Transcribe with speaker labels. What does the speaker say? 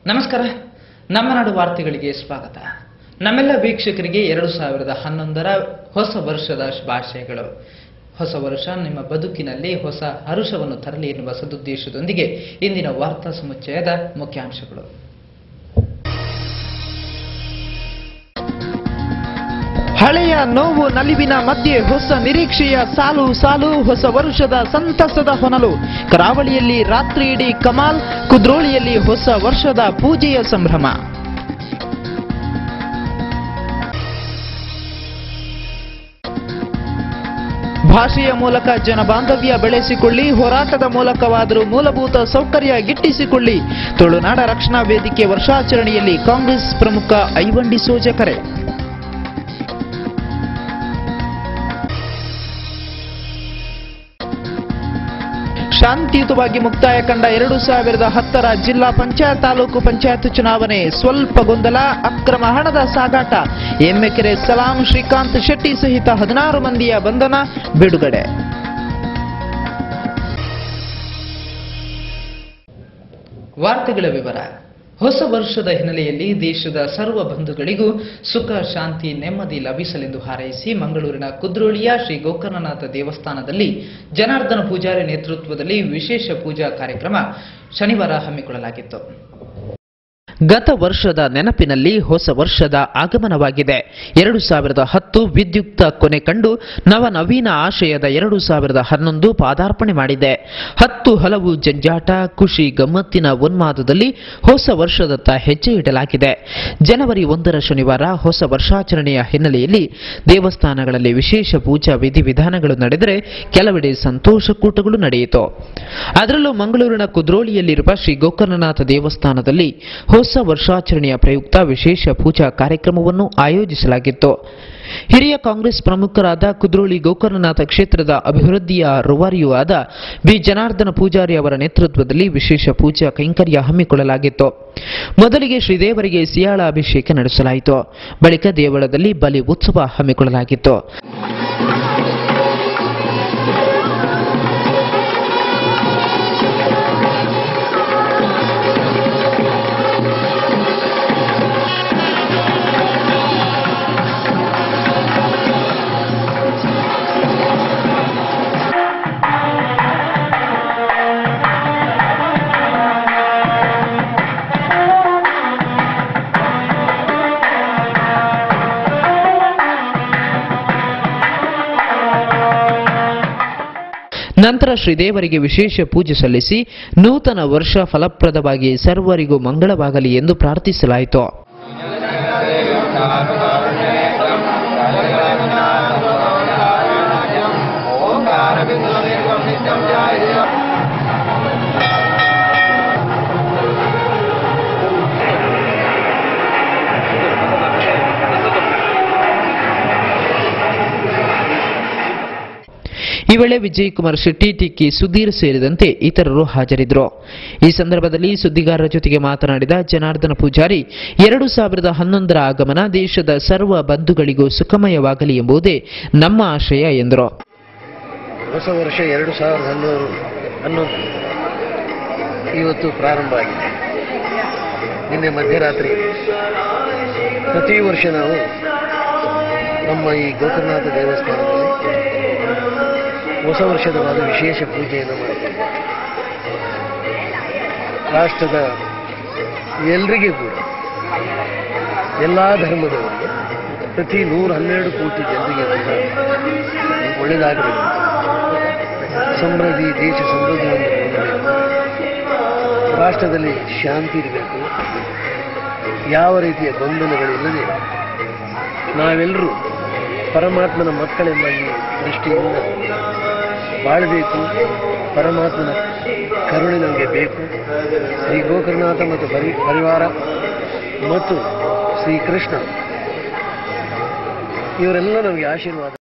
Speaker 1: ನಮಸ್ಕಾರ ನಮ್ಮ ನಾಡು ವಾರ್ತೆಗಳಿಗೆ ಸ್ವಾಗತ ನಮ್ಮೆಲ್ಲ ವೀಕ್ಷಕರಿಗೆ ಎರಡು ಸಾವಿರದ ಹನ್ನೊಂದರ ಹೊಸ ವರ್ಷದ ಶುಭಾಶಯಗಳು ಹೊಸ ವರ್ಷ ನಿಮ್ಮ ಬದುಕಿನಲ್ಲಿ ಹೊಸ ಹರುಷವನ್ನು ತರಲಿ ಎನ್ನುವ ಸದುದ್ದೇಶದೊಂದಿಗೆ ಇಂದಿನ ವಾರ್ತಾ ಸಮುಚ್ಚಯದ ಮುಖ್ಯಾಂಶಗಳು
Speaker 2: ಹಳೆಯ ನೋವು ನಲಿವಿನ ಮಧ್ಯೆ ಹೊಸ ನಿರೀಕ್ಷೆಯ ಸಾಲು ಸಾಲು ಹೊಸ ವರುಷದ ಸಂತಸದ ಹೊನಲು ಕರಾವಳಿಯಲ್ಲಿ ರಾತ್ರಿ ಇಡೀ ಕಮಾಲ್ ಕುದ್ರೋಳಿಯಲ್ಲಿ ಹೊಸ ವರ್ಷದ ಪೂಜೆಯ ಸಂಭ್ರಮ ಭಾಷೆಯ ಮೂಲಕ ಜನಬಾಂಧವ್ಯ ಬೆಳೆಸಿಕೊಳ್ಳಿ ಹೋರಾಟದ ಮೂಲಕವಾದರೂ ಮೂಲಭೂತ ಸೌಕರ್ಯ ಗಿಟ್ಟಿಸಿಕೊಳ್ಳಿ ತುಳುನಾಡ ರಕ್ಷಣಾ ವೇದಿಕೆ ವರ್ಷಾಚರಣೆಯಲ್ಲಿ ಕಾಂಗ್ರೆಸ್ ಪ್ರಮುಖ ಐವಂಡಿ ಸೋಜ ಕರೆ ಶಾಂತಿಯುತವಾಗಿ ಮುಕ್ತಾಯ ಕಂಡ ಎರಡು ಸಾವಿರದ ಹತ್ತರ ಜಿಲ್ಲಾ ಪಂಚಾಯತ್ ತಾಲೂಕು ಪಂಚಾಯತ್ ಚುನಾವಣೆ ಸ್ವಲ್ಪ ಗೊಂದಲ ಅಕ್ರಮ ಹಣದ ಸಾಗಾಟ ಎಮ್ಮೆಕೆರೆ ಸಲಾಂ ಶ್ರೀಕಾಂತ್ ಶೆಟ್ಟಿ ಸಹಿತ ಹದಿನಾರು ಮಂದಿಯ ಬಂಧನ ಬಿಡುಗಡೆ
Speaker 1: ವಾರ್ತೆಗಳ ವಿವರ ಹೊಸ ವರ್ಷದ ಹಿನ್ನೆಲೆಯಲ್ಲಿ ದೇಶದ ಸರ್ವ ಬಂಧುಗಳಿಗೂ ಸುಖ ಶಾಂತಿ ನೆಮ್ಮದಿ ಲಭಿಸಲೆಂದು ಹಾರೈಸಿ ಮಂಗಳೂರಿನ ಕುದ್ರೋಳಿಯ ಶ್ರೀ ಗೋಕರ್ಣನಾಥ ದೇವಸ್ಥಾನದಲ್ಲಿ ಜನಾರ್ದನ ಪೂಜಾರಿ ನೇತೃತ್ವದಲ್ಲಿ ವಿಶೇಷ ಪೂಜಾ ಕಾರ್ಯಕ್ರಮ ಶನಿವಾರ ಹಮ್ಮಿಕೊಳ್ಳಲಾಗಿತ್ತು
Speaker 2: ಗತ ವರ್ಷದ ನೆನಪಿನಲ್ಲಿ ಹೊಸ ವರ್ಷದ ಆಗಮನವಾಗಿದೆ ಎರಡು ಸಾವಿರದ ಹತ್ತು ವಿದ್ಯುಕ್ತ ಕೊನೆ ಕಂಡು ನವನವೀನ ಆಶಯದ ಎರಡು ಸಾವಿರದ ಹನ್ನೊಂದು ಪಾದಾರ್ಪಣೆ ಮಾಡಿದೆ ಹತ್ತು ಹಲವು ಜಂಜಾಟ ಖುಷಿ ಗಮ್ಮತ್ತಿನ ಉನ್ಮಾದದಲ್ಲಿ ಹೊಸ ವರ್ಷದತ್ತ ಹೆಜ್ಜೆ ಇಡಲಾಗಿದೆ ಜನವರಿ ಒಂದರ ಶನಿವಾರ ಹೊಸ ವರ್ಷಾಚರಣೆಯ ಹಿನ್ನೆಲೆಯಲ್ಲಿ ದೇವಸ್ಥಾನಗಳಲ್ಲಿ ವಿಶೇಷ ಪೂಜಾ ವಿಧಿವಿಧಾನಗಳು ನಡೆದರೆ ಕೆಲವೆಡೆ ಸಂತೋಷಕೂಟಗಳು ನಡೆಯಿತು ಅದರಲ್ಲೂ ಮಂಗಳೂರಿನ ಕುದ್ರೋಳಿಯಲ್ಲಿರುವ ಶ್ರೀ ಗೋಕರ್ಣನಾಥ ದೇವಸ್ಥಾನದಲ್ಲಿ ಹೊಸ ವರ್ಷಾಚರಣೆಯ ಪ್ರಯುಕ್ತ ವಿಶೇಷ ಪೂಜಾ ಕಾರ್ಯಕ್ರಮವನ್ನು ಆಯೋಜಿಸಲಾಗಿತ್ತು ಹಿರಿಯ ಕಾಂಗ್ರೆಸ್ ಪ್ರಮುಖರಾದ ಕುದ್ರೋಳಿ ಗೋಕರ್ಣನಾಥ ಕ್ಷೇತ್ರದ ಅಭಿವೃದ್ಧಿಯ ರೂವಾರಿಯೂ ಆದ ಬಿ ಜನಾರ್ದನ ಪೂಜಾರಿ ಅವರ ನೇತೃತ್ವದಲ್ಲಿ ವಿಶೇಷ ಪೂಜಾ ಕೈಂಕರ್ಯ ಹಮ್ಮಿಕೊಳ್ಳಲಾಗಿತ್ತು ಮೊದಲಿಗೆ ಶ್ರೀದೇವರಿಗೆ ಸಿಯಾಳ ಅಭಿಷೇಕ ನಡೆಸಲಾಯಿತು ಬಳಿಕ ದೇವಳದಲ್ಲಿ ಬಲಿ ಉತ್ಸವ ಹಮ್ಮಿಕೊಳ್ಳಲಾಗಿತ್ತು ನಂತರ ಶ್ರೀದೇವರಿಗೆ ವಿಶೇಷ ಪೂಜೆ ಸಲ್ಲಿಸಿ ನೂತನ ವರ್ಷ ಫಲಪ್ರದವಾಗಿ ಸರ್ವರಿಗೂ ಮಂಗಳವಾಗಲಿ ಎಂದು ಪ್ರಾರ್ಥಿಸಲಾಯಿತು ಈ ವೇಳೆ ವಿಜಯ್ ಕುಮಾರ್ ಶೆಟ್ಟಿ ಟಿಕ್ಕಿ ಸುಧೀರ್ ಸೇರಿದಂತೆ ಇತರರು ಹಾಜರಿದ್ದರು ಈ ಸಂದರ್ಭದಲ್ಲಿ ಸುದ್ದಿಗಾರರ ಜೊತೆಗೆ ಮಾತನಾಡಿದ ಜನಾರ್ದನ ಪೂಜಾರಿ ಎರಡು ಸಾವಿರದ ಹನ್ನೊಂದರ ಆಗಮನ ದೇಶದ ಸರ್ವ ಬಂಧುಗಳಿಗೂ ಸುಖಮಯವಾಗಲಿ ಎಂಬುದೇ ನಮ್ಮ ಆಶಯ ಎಂದರು
Speaker 3: ಹೊಸ ವರ್ಷ ಎರಡು ಸಾವಿರದ ಹನ್ನೂರು ಹನ್ನೊಂದು ಇವತ್ತು ಪ್ರಾರಂಭ ಆಗಿದೆ ನಿನ್ನೆ ಮಧ್ಯರಾತ್ರಿ ಪ್ರತಿ ವರ್ಷ ನಾವು ನಮ್ಮ ಈ ಗೋಕರ್ಣನಾಥ ದೇವಸ್ಥಾನದಲ್ಲಿ ಹೊಸ ವರ್ಷದ ಒಂದು ವಿಶೇಷ ಪೂಜೆಯನ್ನು ಮಾಡ್ತೇವೆ ರಾಷ್ಟ್ರದ ಎಲ್ರಿಗೂ ಕೂಡ ಎಲ್ಲ ಧರ್ಮದವರಿಗೆ ಪ್ರತಿ ನೂರ ಹನ್ನೆರಡು ಕೋಟಿ ಜನರಿಗೆ ಕೂಡ ಒಳ್ಳೆಯದಾಗಬೇಕು ಸಮೃದ್ಧಿ ದೇಶ ಸಮೃದ್ಧಿಯನ್ನು ಹೊಂದಬೇಕು ರಾಷ್ಟ್ರದಲ್ಲಿ ಶಾಂತಿ ಇರಬೇಕು ಯಾವ ರೀತಿಯ ಗೊಂದಲಗಳಿಲ್ಲದೆ ನಾವೆಲ್ಲರೂ ಪರಮಾತ್ಮನ ಮಕ್ಕಳೆಂಬ ಈ ದೃಷ್ಟಿಯಿಂದ ಬಾಳಬೇಕು ಪರಮಾತ್ಮನ ಕರುಣೆ ನಮಗೆ ಬೇಕು ಶ್ರೀ ಗೋಕರ್ಣನಾಥ ಮತ್ತು ಪರಿ ಪರಿವಾರ ಮತ್ತು ಶ್ರೀಕೃಷ್ಣ ಇವರೆಲ್ಲ ನಮಗೆ ಆಶೀರ್ವಾದ